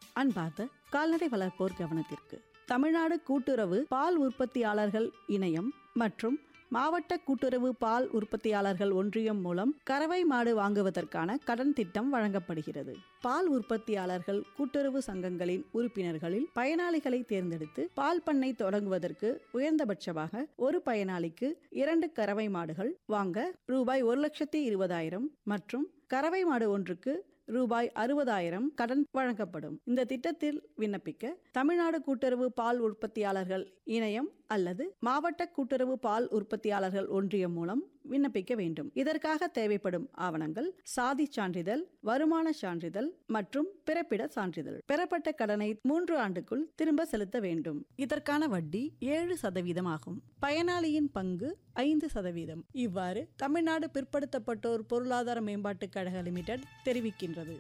அன்பார்ந்த கால்நடை வளர்ப்போர் கவனத்திற்கு தமிழ்நாடு கூட்டுறவு பால் உற்பத்தியாளர்கள் இணையம் மற்றும் மாவட்ட கூட்டுறவு பால் உற்பத்தியாளர்கள் ஒன்றியம் மூலம் கறவை மாடு வாங்குவதற்கான கடன் திட்டம் வழங்கப்படுகிறது பால் உற்பத்தியாளர்கள் கூட்டுறவு சங்கங்களின் உறுப்பினர்களில் பயனாளிகளை தேர்ந்தெடுத்து பால் பண்ணை தொடங்குவதற்கு உயர்ந்தபட்சமாக ஒரு பயனாளிக்கு இரண்டு கறவை மாடுகள் வாங்க ரூபாய் ஒரு லட்சத்தி இருபதாயிரம் மற்றும் கறவை மாடு ஒன்றுக்கு ரூபாய் அறுபதாயிரம் கடன் வழங்கப்படும் இந்த திட்டத்தில் விண்ணப்பிக்க தமிழ்நாடு கூட்டுறவு பால் உற்பத்தியாளர்கள் இணையம் அல்லது மாவட்ட கூட்டுறவு பால் உற்பத்தியாளர்கள் ஒன்றியம் மூலம் விண்ணப்பிக்க வேண்டும் இதற்காக தேவைப்படும் ஆவணங்கள் சாதி சான்றிதழ் வருமான சான்றிதழ் மற்றும் பிறப்பிட சான்றிதழ் பெறப்பட்ட கடனை மூன்று ஆண்டுக்குள் திரும்ப செலுத்த வேண்டும் இதற்கான வட்டி ஏழு சதவீதம் ஆகும் பயனாளியின் பங்கு ஐந்து சதவீதம் இவ்வாறு தமிழ்நாடு பிற்படுத்தப்பட்டோர் பொருளாதார மேம்பாட்டுக் கழக லிமிடெட் தெரிவிக்கின்றது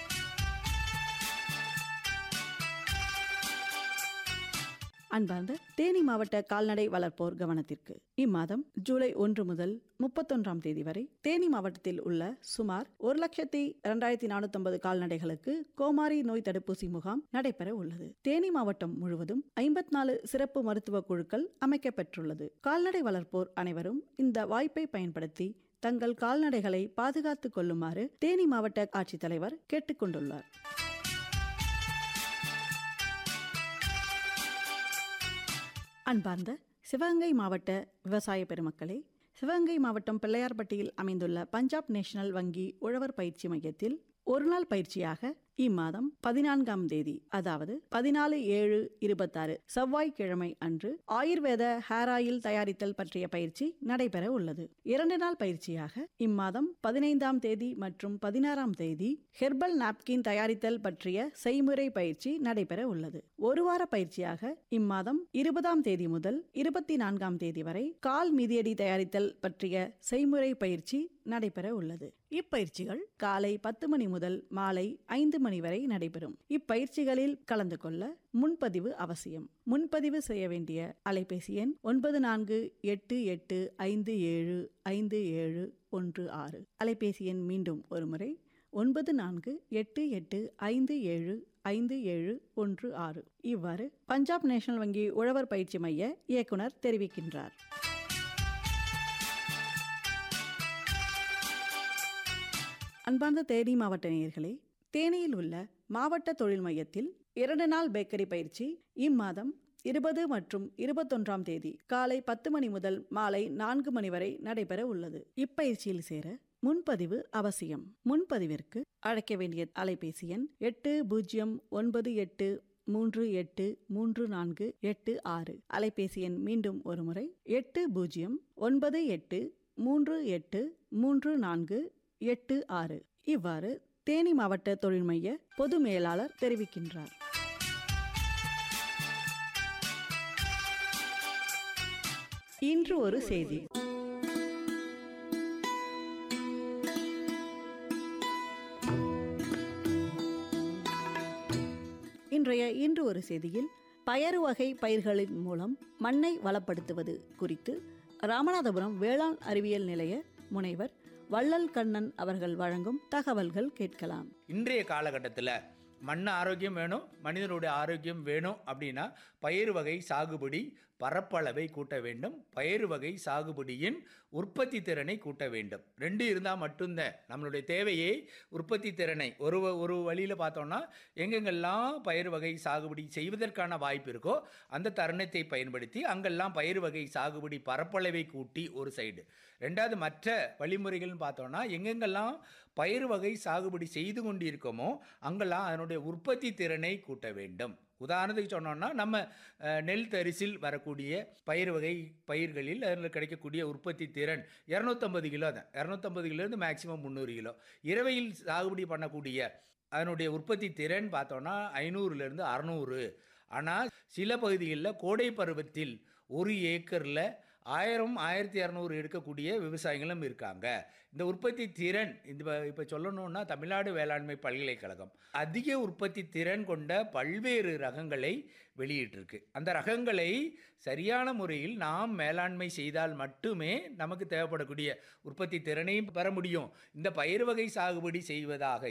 அன்பார்ந்த தேனி மாவட்ட கால்நடை வளர்ப்போர் கவனத்திற்கு இம்மாதம் ஜூலை ஒன்று முதல் முப்பத்தொன்றாம் தேதி வரை தேனி மாவட்டத்தில் உள்ள சுமார் ஒரு லட்சத்தி இரண்டாயிரத்தி நானூத்தி ஐம்பது கால்நடைகளுக்கு கோமாரி நோய் தடுப்பூசி முகாம் நடைபெற உள்ளது தேனி மாவட்டம் முழுவதும் ஐம்பத்தி நாலு சிறப்பு மருத்துவ குழுக்கள் அமைக்கப்பெற்றுள்ளது கால்நடை வளர்ப்போர் அனைவரும் இந்த வாய்ப்பை பயன்படுத்தி தங்கள் கால்நடைகளை பாதுகாத்துக் கொள்ளுமாறு தேனி மாவட்ட ஆட்சித்தலைவர் கேட்டுக்கொண்டுள்ளார் அன்பார்ந்த சிவகங்கை மாவட்ட விவசாய பெருமக்களே சிவகங்கை மாவட்டம் பிள்ளையார்பட்டியில் அமைந்துள்ள பஞ்சாப் நேஷனல் வங்கி உழவர் பயிற்சி மையத்தில் ஒருநாள் பயிற்சியாக இம்மாதம் பதினான்காம் தேதி அதாவது பதினாலு ஏழு இருபத்தாறு செவ்வாய்க்கிழமை அன்று ஆயுர்வேத ஹேர் ஆயில் தயாரித்தல் பற்றிய பயிற்சி நடைபெற உள்ளது இரண்டு நாள் பயிற்சியாக இம்மாதம் பதினைந்தாம் தேதி மற்றும் பதினாறாம் தேதி ஹெர்பல் நாப்கின் தயாரித்தல் பற்றிய செய்முறை பயிற்சி நடைபெற உள்ளது ஒரு வார பயிற்சியாக இம்மாதம் இருபதாம் தேதி முதல் இருபத்தி நான்காம் தேதி வரை கால் மிதியடி தயாரித்தல் பற்றிய செய்முறை பயிற்சி நடைபெற உள்ளது இப்பயிற்சிகள் காலை பத்து மணி முதல் மாலை ஐந்து மணி வரை நடைபெறும் இப்பயிற்சிகளில் கலந்து கொள்ள முன்பதிவு அவசியம் முன்பதிவு செய்ய வேண்டிய அலைபேசி எண் ஒன்பது நான்கு எட்டு எட்டு ஐந்து ஏழு ஐந்து ஏழு ஒன்று ஆறு அலைபேசி எண் மீண்டும் ஒருமுறை ஒன்பது நான்கு எட்டு எட்டு ஐந்து ஏழு ஐந்து ஏழு ஒன்று ஆறு இவ்வாறு பஞ்சாப் நேஷனல் வங்கி உழவர் பயிற்சி மைய இயக்குனர் தெரிவிக்கின்றார் அன்பார்ந்த தேனி மாவட்ட நேயர்களே தேனியில் உள்ள மாவட்ட தொழில் மையத்தில் இரண்டு நாள் பேக்கரி பயிற்சி இம்மாதம் இருபது மற்றும் இருபத்தொன்றாம் தேதி காலை பத்து மணி முதல் மாலை நான்கு மணி வரை நடைபெற உள்ளது இப்பயிற்சியில் சேர முன்பதிவு அவசியம் முன்பதிவிற்கு அழைக்க வேண்டிய அலைபேசி எண் எட்டு பூஜ்ஜியம் ஒன்பது எட்டு மூன்று எட்டு மூன்று நான்கு எட்டு ஆறு அலைபேசி எண் மீண்டும் ஒருமுறை எட்டு பூஜ்ஜியம் ஒன்பது எட்டு மூன்று எட்டு மூன்று நான்கு எட்டு ஆறு இவ்வாறு தேனி மாவட்ட தொழில் மைய பொது மேலாளர் தெரிவிக்கின்றார் இன்று ஒரு செய்தி இன்றைய இன்று ஒரு செய்தியில் பயறு வகை பயிர்களின் மூலம் மண்ணை வளப்படுத்துவது குறித்து ராமநாதபுரம் வேளாண் அறிவியல் நிலைய முனைவர் வள்ளல் கண்ணன் அவர்கள் வழங்கும் தகவல்கள் கேட்கலாம் இன்றைய காலகட்டத்தில் மண் ஆரோக்கியம் வேணும் மனிதனுடைய ஆரோக்கியம் வேணும் அப்படின்னா பயிர் வகை சாகுபடி பரப்பளவை கூட்ட வேண்டும் பயிர் வகை சாகுபடியின் உற்பத்தி திறனை கூட்ட வேண்டும் ரெண்டு இருந்தால் மட்டும்தான் நம்மளுடைய தேவையை உற்பத்தி திறனை ஒரு வ- ஒரு வழியில் பார்த்தோம்னா எங்கெங்கெல்லாம் பயிர் வகை சாகுபடி செய்வதற்கான வாய்ப்பு இருக்கோ அந்த தருணத்தை பயன்படுத்தி அங்கெல்லாம் பயிர் வகை சாகுபடி பரப்பளவை கூட்டி ஒரு சைடு ரெண்டாவது மற்ற வழிமுறைகள்னு பார்த்தோம்னா எங்கெங்கெல்லாம் பயிர் வகை சாகுபடி செய்து கொண்டு இருக்கோமோ அங்கெல்லாம் அதனுடைய உற்பத்தி திறனை கூட்ட வேண்டும் உதாரணத்துக்கு சொன்னோம்னா நம்ம அஹ், நெல் தரிசில் வரக்கூடிய பயிர் வகை பயிர்களில் அதில் கிடைக்கக்கூடிய உற்பத்தி திறன் இரநூத்தம்பது கிலோ தான் இரநூத்தம்பது கிலோலேருந்து மேக்ஸிமம் முந்நூறு கிலோ இரவையில் சாகுபடி பண்ணக்கூடிய அதனுடைய உற்பத்தி திறன் பார்த்தோன்னா ஐநூறுலேருந்து அறநூறு ஆனால் சில பகுதிகளில் கோடை பருவத்தில் ஒரு ஏக்கரில் ஆயிரம் ஆயிரத்தி இரநூறு எடுக்கக்கூடிய விவசாயிகளும் இருக்காங்க இந்த உற்பத்தி திறன் இந்த இப்போ சொல்லணும்னா தமிழ்நாடு வேளாண்மை பல்கலைக்கழகம் அதிக உற்பத்தி திறன் கொண்ட பல்வேறு ரகங்களை வெளியிட்டிருக்கு அந்த ரகங்களை சரியான முறையில் நாம் மேலாண்மை செய்தால் மட்டுமே நமக்கு தேவைப்படக்கூடிய உற்பத்தி திறனையும் பெற முடியும் இந்த பயிர் வகை சாகுபடி செய்வதாக